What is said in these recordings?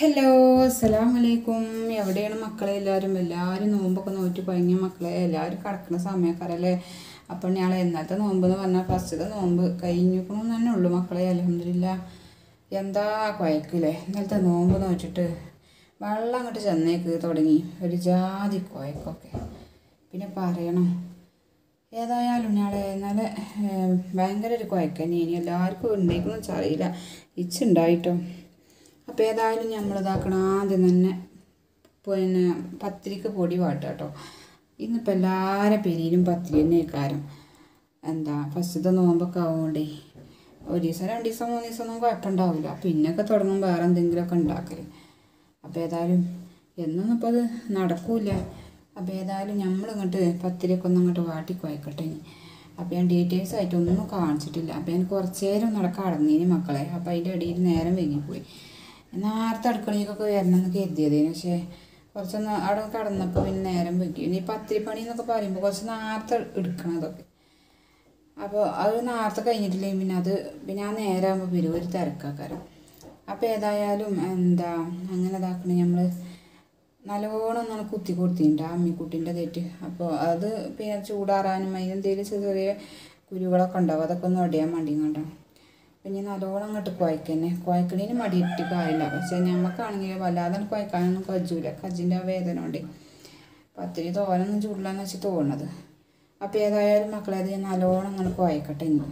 hello അസ്സലാം വലൈക്കും എവിടെയാണ് മക്കളെ എല്ലാവരും എല്ലാവരും നോമ്പൊക്കെ നോറ്റ് പഴങ്ങിയ മക്കളെ എല്ലാവരും കിടക്കുന്ന സമയക്കാരല്ലേ അപ്പം ഞാൻ ഇന്നത്തെ നോമ്പ് എന്ന് പറഞ്ഞാൽ ഫസ്റ്റത്തെ നോമ്പ് കഴിഞ്ഞിരിക്കണം തന്നെ ഉള്ളൂ മക്കളെ അലഹമില്ല എന്താ കുഴക്കില്ലേ ഇന്നലത്തെ നോമ്പ് നോറ്റിട്ട് വെള്ളം അങ്ങോട്ട് ചെന്നേക്ക് തുടങ്ങി ഒരു ജാതി കുഴക്കൊക്കെ പിന്നെ പറയണം ഏതായാലും ഞാളെ ഇന്നലെ ഏം, ഭയങ്കര ഒരു കുഴക്കന്നെ ഇനി എല്ലാവർക്കും ഉണ്ടായിക്കണമെന്ന് വെച്ചാൽ അറിയില്ല ഇച്ചുണ്ടായിട്ടോ അപ്പോൾ ഏതായാലും നമ്മൾ ഇതാക്കണം ആദ്യം തന്നെ പിന്നെ പത്തിരിക്ക് പൊടി വാട്ടുക കേട്ടോ ഇന്നിപ്പോൾ എല്ലാവരുടെ പെരിയിലും പത്തിരി തന്നെ കാരം എന്താ ഫസ്റ്റത്തെ നോമ്പൊക്കെ ആവുകൊണ്ടേ ഒരു ദിവസം രണ്ട് ദിവസം മൂന്ന് ദിവസം ഒന്നും കുഴപ്പമുണ്ടാവില്ല പിന്നൊക്കെ തുടങ്ങും വേറെ എന്തെങ്കിലുമൊക്കെ ഉണ്ടാക്കൽ അപ്പോൾ ഏതായാലും എന്നൊന്നും ഇപ്പോൾ അത് നടക്കൂല അപ്പോൾ ഏതായാലും നമ്മൾ ഇങ്ങോട്ട് പത്തിരിയൊക്കെ ഒന്ന് അങ്ങോട്ട് വാട്ടി കുഴക്കട്ടെ ഇനി അപ്പോൾ ഞാൻ ഡീറ്റെയിൽസ് ആയിട്ട് ഒന്നും കാണിച്ചിട്ടില്ല അപ്പോൾ ഞാൻ കുറച്ച് നേരം നടക്കാൻ അടങ്ങീന് മക്കളെ അപ്പോൾ അതിൻ്റെ ഇടയിൽ നേരം വൈകിപ്പോയി നേരത്തെ അടുക്കളയിലേക്കൊക്കെ വരണം എന്ന് കരുതിയതേനു പക്ഷേ കുറച്ചൊന്ന് അവിടെ കടന്നപ്പോൾ പിന്നെ നേരം വൈകി ഇനി പത്തിരി പണി എന്നൊക്കെ പറയുമ്പോൾ കുറച്ച് നേരത്തെ എടുക്കണം അതൊക്കെ അപ്പോൾ അത് നേരത്തെ കഴിഞ്ഞിട്ടില്ലെങ്കിൽ പിന്നെ അത് പിന്നെ ആ നേരമാകുമ്പോൾ വരും ഒരു തിരക്കാക്കാരം അപ്പോൾ ഏതായാലും എന്താ അങ്ങനെ ഇതാക്കണേ നമ്മൾ നല്ലോണം ഒന്നാണ് കുത്തി കൊടുത്തിട്ടുണ്ട് ആ അമ്മിക്കുട്ടീൻ്റെ തെറ്റ് അപ്പോൾ അത് പിന്നെ ചൂടാറാനും അതിനെന്തെങ്കിലും ചെറിയ ചെറിയ കുരുകളൊക്കെ ഉണ്ടാവും അതൊക്കെ ഒന്ന് ഒടിയാൻ മടി കൊണ്ടാണ് പിന്നെ നല്ലോണം അങ്ങോട്ട് കുഴക്കന്നെ കുഴക്കണേന് മടിയിട്ട് കാര്യമില്ല പക്ഷേ ഞമ്മക്കാണെങ്കിൽ വല്ലാതെ കുഴക്കാനൊന്നും കജ്ജൂല കജ്ജിൻ്റെ ആ വേദന കൊണ്ട് പത്തിരി തോനൊന്നും ചൂടില്ലാന്ന് വെച്ച് തോന്നണത് അപ്പോൾ ഏതായാലും മക്കളെ അത് ഞാൻ നല്ലോണം അങ്ങനെ കുഴക്കട്ടെ ഇനി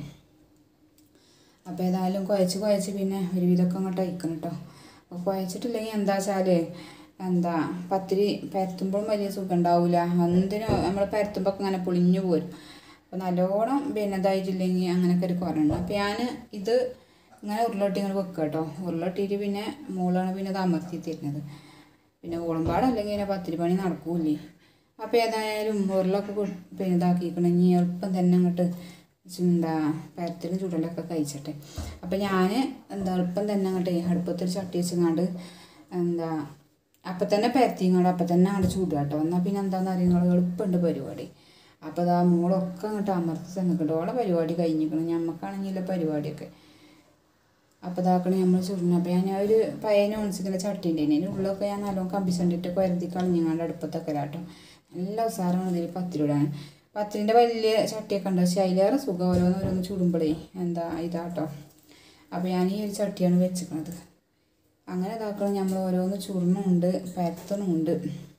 അപ്പോൾ ഏതായാലും കുഴച്ച് കുഴച്ച് പിന്നെ ഒരുവിധമൊക്കെ അങ്ങോട്ട് അയക്കണം കേട്ടോ അപ്പോൾ കുഴച്ചിട്ടില്ലെങ്കിൽ എന്താ വെച്ചാൽ എന്താ പത്തിരി പരത്തുമ്പോഴും വലിയ സുഖം ഉണ്ടാവില്ല എന്തിനും നമ്മൾ പരത്തുമ്പോൾ ഒക്കെ ഇങ്ങനെ പൊളിഞ്ഞു പോരും അപ്പോൾ നല്ലോണം പിന്നെ ഇതായിട്ടില്ലെങ്കിൽ അങ്ങനെയൊക്കെ ഒരു കുറവുണ്ട് അപ്പോൾ ഞാൻ ഇത് ഇങ്ങനെ ഉരുളട്ടി ഇങ്ങനെ വെക്കുക കേട്ടോ ഉരുളട്ടിയിട്ട് പിന്നെ മുകളാണ് പിന്നെ ഇത് അമർത്തി തരുന്നത് പിന്നെ ഓളുമ്പാടല്ലെങ്കിൽ പിന്നെ പത്തിരി പണി നടക്കൂലേ അപ്പോൾ ഏതായാലും ഉരുളൊക്കെ കൊ- പിന്നെ ഇതാക്കിക്കണമെങ്കിൽ എളുപ്പം തന്നെ അങ്ങോട്ട് എന്താ പരത്തിലും ചുടലൊക്കെ കഴിച്ചിട്ടെ അപ്പം ഞാൻ എന്താ എളുപ്പം തന്നെ അങ്ങോട്ട് അടുപ്പത്തൊരു ചട്ടി വെച്ചങ്ങാണ്ട് എന്താ അപ്പം തന്നെ പരത്തിങ്ങാണ്ട് അപ്പം തന്നെ അങ്ങോട്ട് ചൂടുക കേട്ടോ എന്നാൽ പിന്നെ എന്താണെന്ന് അറിയുന്നത് എളുപ്പമുണ്ട് പരിപാടി അപ്പോൾ അതാ മോളൊക്കെ അങ്ങോട്ട് അമർത്തി തന്നിട്ടുണ്ട് ഓളെ പരിപാടി കഴിഞ്ഞിരിക്കണം ഞമ്മക്കാണെങ്കിലുള്ള പരിപാടിയൊക്കെ അപ്പോൾ ഇതാക്കണേ നമ്മൾ ചുരുങ്ങ അപ്പോൾ ഞാൻ ഒരു പയ്യ നോൺസിൻ്റെ ചട്ടി ഉണ്ടായിരുന്നു അതിൻ്റെ ഉള്ളൊക്കെ ഞാൻ നല്ലോണം കമ്പിച്ചണ്ടിട്ട് കരുതി കളഞ്ഞങ്ങാണ്ട് അടുപ്പത്തൊക്കെ കേട്ടോ നല്ല ഉസാറാണ് ഇതിൽ പത്തിരിടാൻ പത്തിരിൻ്റെ വലിയ ചട്ടിയൊക്കെ ഉണ്ട് പക്ഷേ അതിലേറെ സുഖം ഓരോന്ന് ഓരോന്ന് ചുടുമ്പോഴേ എന്താ ഇതാട്ടോ അപ്പോൾ ഞാൻ ഈ ഒരു ചട്ടിയാണ് വെച്ചിരിക്കണത് അങ്ങനെ ഇതാക്കണം നമ്മൾ ഓരോന്ന് ചുരുണുണ്ട് പരത്തണുണ്ട്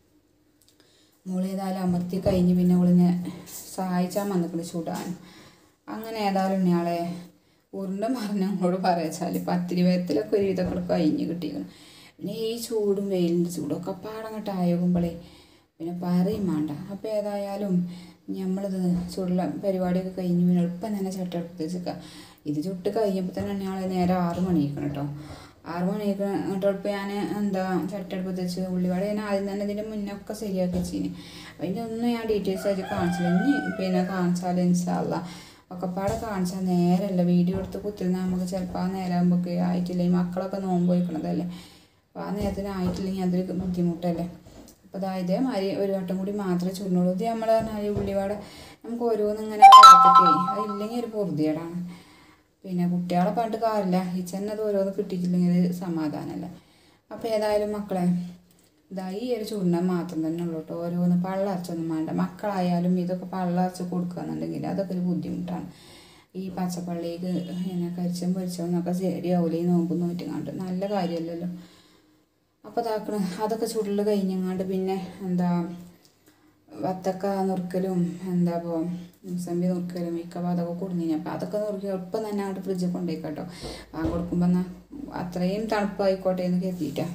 മോളേതായാലും അമർത്തി കഴിഞ്ഞ് പിന്നെ അവളിനെ സഹായിച്ചാൽ വന്നിട്ടുണ്ട് ചൂടാൻ അങ്ങനെ ഏതായാലും ഇയാളെ ഉരുണ്ട മറിഞ്ഞ നമ്മളോട് പറയാച്ചാൽ പത്തിരി വരത്തിലൊക്കെ ഒരു ഇതൊക്കെ കഴിഞ്ഞ് കിട്ടിയിരുന്നു പിന്നെ ഈ ചൂടും വെയിലിൻ്റെ ചൂടും ഒക്കെ പാടങ്ങോട്ട് ആയോകുമ്പോഴേ പിന്നെ പറയും വേണ്ട അപ്പോൾ ഏതായാലും നമ്മളിത് ചുടുള്ള പരിപാടിയൊക്കെ കഴിഞ്ഞ് പിന്നെ എളുപ്പം തന്നെ ചട്ടടുപ്പത്ത് വെച്ചേക്കുക ഇത് ചുട്ട് കഴിഞ്ഞപ്പോൾ തന്നെ ഞങ്ങൾ നേരെ ആറ് മണിക്കണം കേട്ടോ ആറ് മണിയൊക്കെ അങ്ങോട്ട് എളുപ്പം ഞാൻ എന്താ ചട്ടടുപ്പത്ത് വെച്ച് ഉള്ളിവട ഞാൻ ആദ്യം തന്നെ ഇതിൻ്റെ മുന്നൊക്കെ ശരിയാക്കി വെച്ചിന് അതിൻ്റെ ഒന്നും ഞാൻ ഡീറ്റെയിൽസ് ആയിട്ട് കാണിച്ചില്ല ഇനി പിന്നെ കാണിച്ചാൽ ഇൻഷാല്ല ഒക്കെ പാടെ കാണിച്ചാൽ നേരമല്ല വീഡിയോ എടുത്ത് കുത്തിരുന്നാൽ നമുക്ക് ചിലപ്പോൾ ആ നേരമാകുമ്പോഴൊക്കെ ആയിട്ടില്ല ഈ മക്കളൊക്കെ നോമ്പ് വയ്ക്കണതല്ലേ അപ്പോൾ ആ നേരത്തിന് ആയിട്ടില്ലെങ്കിൽ അതൊരു ബുദ്ധിമുട്ടല്ലേ അപ്പോൾ അതാ ഇതേമാതിരി ഒരു വട്ടം കൂടി മാത്രമേ ചുരുന്നുള്ളൂ ഇത് നമ്മൾ പറഞ്ഞാൽ ഉള്ളിവട നമുക്ക് ഓരോന്ന് ഇങ്ങനെ വളർത്തിട്ടേ അതില്ലെങ്കിൽ ഒരു പൊറുതിയേടാണ് പിന്നെ കുട്ടികളെ പണ്ട് കാര്യമില്ല ഇച്ചന്നെ അത് ഓരോന്ന് കിട്ടിയിട്ടില്ലെങ്കിൽ ഒരു സമാധാനമല്ല അപ്പോൾ ഏതായാലും മക്കളെ ഇതാ ഈ ഒരു ചുരുണ്ണം മാത്രം തന്നെ ഉള്ളൂ കേട്ടോ ഓരോന്ന് പള്ളറച്ചൊന്നും വേണ്ട മക്കളായാലും ഇതൊക്കെ പള്ളറച്ച് കൊടുക്കുകയെന്നുണ്ടെങ്കിൽ അതൊക്കെ ഒരു ബുദ്ധിമുട്ടാണ് ഈ പച്ചപ്പള്ളിക്ക് ഇങ്ങനെ കരിച്ചും പൊരിച്ചും എന്നൊക്കെ ശരിയാവില്ല ഈ നോമ്പ് നോറ്റിങ്ങാണ്ട് നല്ല കാര്യമല്ലല്ലോ അപ്പോൾ ഇതാക്കണ അതൊക്കെ ചുരുൾ കഴിഞ്ഞങ്ങാണ്ട് പിന്നെ എന്താ വത്തക്ക നുറുക്കലും എന്താ ഇപ്പോൾ മുസമ്പി നുറുക്കലും ഇക്കവ അതൊക്കെ കൊടുന്നിന് അപ്പോൾ അതൊക്കെ നുറുക്കി എളുപ്പം തന്നെ അങ്ങോട്ട് ഫ്രിഡ്ജിൽ കൊണ്ടുപോയിക്കോട്ടോ ആ കൊടുക്കുമ്പോൾ എന്നാൽ അത്രയും തണുപ്പായിക്കോട്ടെ എന്ന് കരുതിയിട്ടാണ്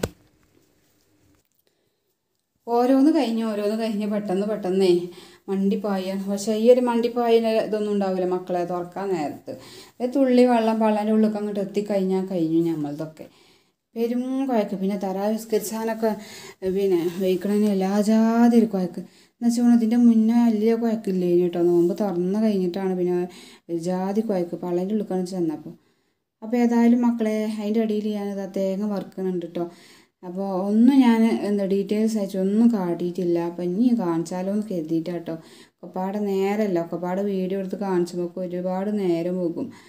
ഓരോന്ന് കഴിഞ്ഞ് ഓരോന്ന് കഴിഞ്ഞ് പെട്ടെന്ന് പെട്ടെന്നേ മണ്ടിപ്പായാണ് പക്ഷേ ഈ ഒരു മണ്ടിപ്പായന് ഇതൊന്നും ഉണ്ടാവില്ല മക്കളെ തുറക്കാൻ നേരത്ത് ഒരു തുള്ളി വെള്ളം പള്ളൻ്റെ ഉള്ളിൽ അങ്ങോട്ട് എത്തിക്കഴിഞ്ഞാൽ കഴിഞ്ഞു ഞമ്മളതൊക്കെ പെരും കുഴക്ക് പിന്നെ തറാ വിസ്കരിച്ചാനൊക്കെ പിന്നെ വയ്ക്കണതിന് എല്ലാ ജാതി ഒരു കുഴക്ക് എന്ന് വെച്ചാൽ ഇതിൻ്റെ മുന്നേ വലിയ കുഴക്കില്ലേ കേട്ടോ നോമ്പ് തുറന്ന് കഴിഞ്ഞിട്ടാണ് പിന്നെ ഒരു ജാതി കുഴക്ക് പള്ളൻ്റെ ഉള്ളിൽ ചെന്നപ്പോൾ അപ്പോൾ ഏതായാലും മക്കളെ അതിൻ്റെ ഇടയിൽ ഞാനിത് തേങ്ങ വറുക്കുന്നുണ്ട് കേട്ടോ അപ്പോൾ ഒന്നും ഞാൻ എന്താ ഡീറ്റെയിൽസ് അയച്ചു ഒന്നും കാട്ടിയിട്ടില്ല അപ്പോൾ ഇനി കാണിച്ചാലോ എന്ന് കരുതിയിട്ടാ കേട്ടോ ഒക്കെപ്പാടെ നേരമല്ല ഒക്കെപ്പാടെ വീഡിയോ എടുത്ത് കാണിച്ചപ്പോൾ ഒരുപാട് നേരം പോകും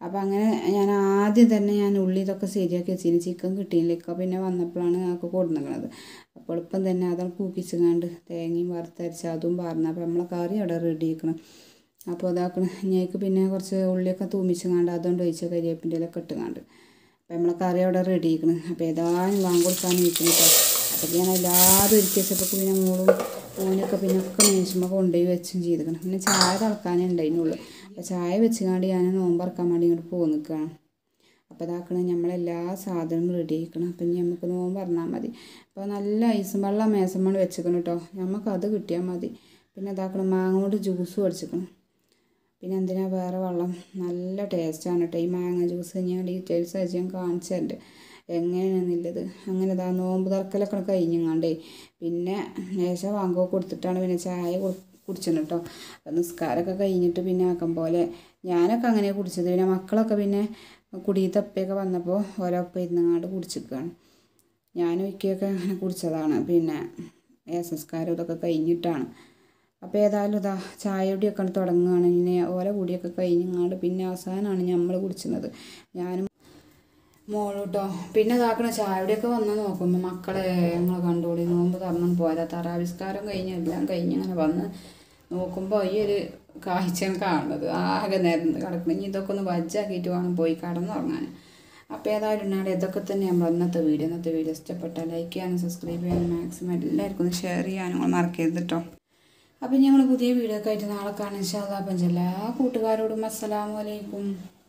അപ്പോൾ അങ്ങനെ ഞാൻ ആദ്യം തന്നെ ഞാൻ ഉള്ളി ഇതൊക്കെ ശരിയാക്കി വെച്ചിന് ചിക്കൻ കിട്ടിയില്ല പിന്നെ വന്നപ്പോഴാണ് ഞങ്ങൾക്ക് കൊടുന്നിക്കണത് അപ്പോൾ എളുപ്പം തന്നെ അതാണ് കൂക്കിച്ചങ്ങാണ്ട് തേങ്ങയും വറുത്തരച്ച് അതും പാർന്ന് അപ്പോൾ നമ്മളെ കറി അവിടെ റെഡി ആക്കണം അപ്പോൾ ഇതാക്കണം ഞങ്ങൾക്ക് പിന്നെ കുറച്ച് ഉള്ളിയൊക്കെ തൂമിച്ചങ്ങാണ്ട് അതുകൊണ്ട് ഒഴിച്ച കരിവേപ്പിൻ്റെ ഇലൊക്കെ ഇട്ടുങ്ങാണ്ട് അപ്പോൾ നമ്മളെ കറി അവിടെ റെഡി ആക്കണം അപ്പോൾ ഏതാനും വാങ്ങി കൊടുക്കാൻ നിൽക്കുന്നു കേട്ടോ അപ്പോൾ ഞാൻ എല്ലാവരും ഒരുക്കി വെച്ചപ്പോൾ പിന്നെ മോളും ഓനൊക്കെ പിന്നെ ഒക്കെ മേശുമ്പോൾ കൊണ്ടുപോയി വെച്ചും ചെയ്തിക്കണം പിന്നെ ചായ തിളക്കാനേ ഉണ്ടായിരുന്നുള്ളൂ അപ്പോൾ ചായ വെച്ചുകൊണ്ട് ഞാൻ നോമ്പറക്കാൻ വേണ്ടി ഇങ്ങോട്ട് പോയി നിൽക്കുകയാണ് അപ്പോൾ ഇതാക്കണം നമ്മളെല്ലാ സാധനവും റെഡി ആക്കണം അപ്പം ഇനി നമുക്ക് നോമ്പ് പറഞ്ഞാൽ മതി അപ്പോൾ നല്ല ഐസും വെള്ളം മേസമ്മണ് വെച്ചേക്കണം കേട്ടോ നമുക്ക് അത് കിട്ടിയാൽ മതി പിന്നെ ഇതാക്കണം മാങ്ങ കൊണ്ട് ജ്യൂസ് അടിച്ചേക്കണം പിന്നെ എന്തിനാ വേറെ വെള്ളം നല്ല ടേസ്റ്റാണ് കേട്ടോ ഈ മാങ്ങ ജ്യൂസ് ഞാൻ ഡീറ്റെയിൽസ് അയച്ച് ഞാൻ കാണിച്ചു തരുന്നുണ്ട് എങ്ങനെയാണെന്നുള്ളത് അങ്ങനെ ഇതാ നോമ്പ് തുറക്കലൊക്കെ കഴിഞ്ഞങ്ങാണ്ടേ പിന്നെ മേശ വാങ്ങുക കൊടുത്തിട്ടാണ് പിന്നെ ചായ കുടിച്ചത് കേട്ടോ അപ്പം നിസ്കാരമൊക്കെ കഴിഞ്ഞിട്ട് പിന്നെ ആക്കം പോലെ ഞാനൊക്കെ അങ്ങനെ കുടിച്ചത് പിന്നെ മക്കളൊക്കെ പിന്നെ കുടിയത്തപ്പയൊക്കെ വന്നപ്പോൾ ഓരോപ്പം ഇരുന്നങ്ങാണ്ട് കുടിച്ചിരിക്കുകയാണ് ഞാനും ഒക്കെയൊക്കെ അങ്ങനെ കുടിച്ചതാണ് പിന്നെ ഏസസ്കാരം ഇതൊക്കെ കഴിഞ്ഞിട്ടാണ് അപ്പോൾ ഏതായാലും ഇതാ ചായ കുടിയൊക്കെ തുടങ്ങുകയാണ് ഇങ്ങനെ ഓല കൂടിയൊക്കെ കഴിഞ്ഞങ്ങാണ്ട് പിന്നെ അവസാനമാണ് നമ്മൾ കുടിച്ചിരുന്നത് ഞാനും മോളും കേട്ടോ പിന്നെ ഇതാക്കണ ചായ കുടിയൊക്കെ വന്ന് നോക്കുമ്പോൾ മക്കളെ ഞങ്ങൾ കണ്ടോളി നോമ്പ് തുറന്നു പോയതാ തറാവിസ്കാരം കഴിഞ്ഞ് എല്ലാം കഴിഞ്ഞ് അങ്ങനെ വന്ന് നോക്കുമ്പോൾ ഈ ഒരു കാഴ്ചയാണ് കാണുന്നത് ആകെ നേരം കിടക്കണം ഇനി ഇതൊക്കെ ഒന്ന് വജ്ജാക്കിയിട്ട് വേണം പോയി കടന്നുറങ്ങാൻ അപ്പോൾ ഏതായാലും ഉണ്ടാടെ ഇതൊക്കെ തന്നെ നമ്മൾ ഇന്നത്തെ വീഡിയോ ഇന്നത്തെ വീഡിയോ ഇഷ്ടപ്പെട്ടാൽ ലൈക്ക് ചെയ്യാനും സബ്സ്ക്രൈബ് ചെയ്യാനും മാക്സിമം എല്ലാവർക്കും ഒന്ന് ഷെയർ ചെയ്യാനും നിങ്ങൾ മറക്കരുത് കേട്ടോ അപ്പം ഞങ്ങൾ പുതിയ വീഡിയോ ഒക്കെ ആയിട്ട് നാളെ കാണാൻ ഇൻഷാല്ലാ അപ്പം എല്ലാ കൂട്ടുകാരോടും അസ്സലാമു അലൈക്കും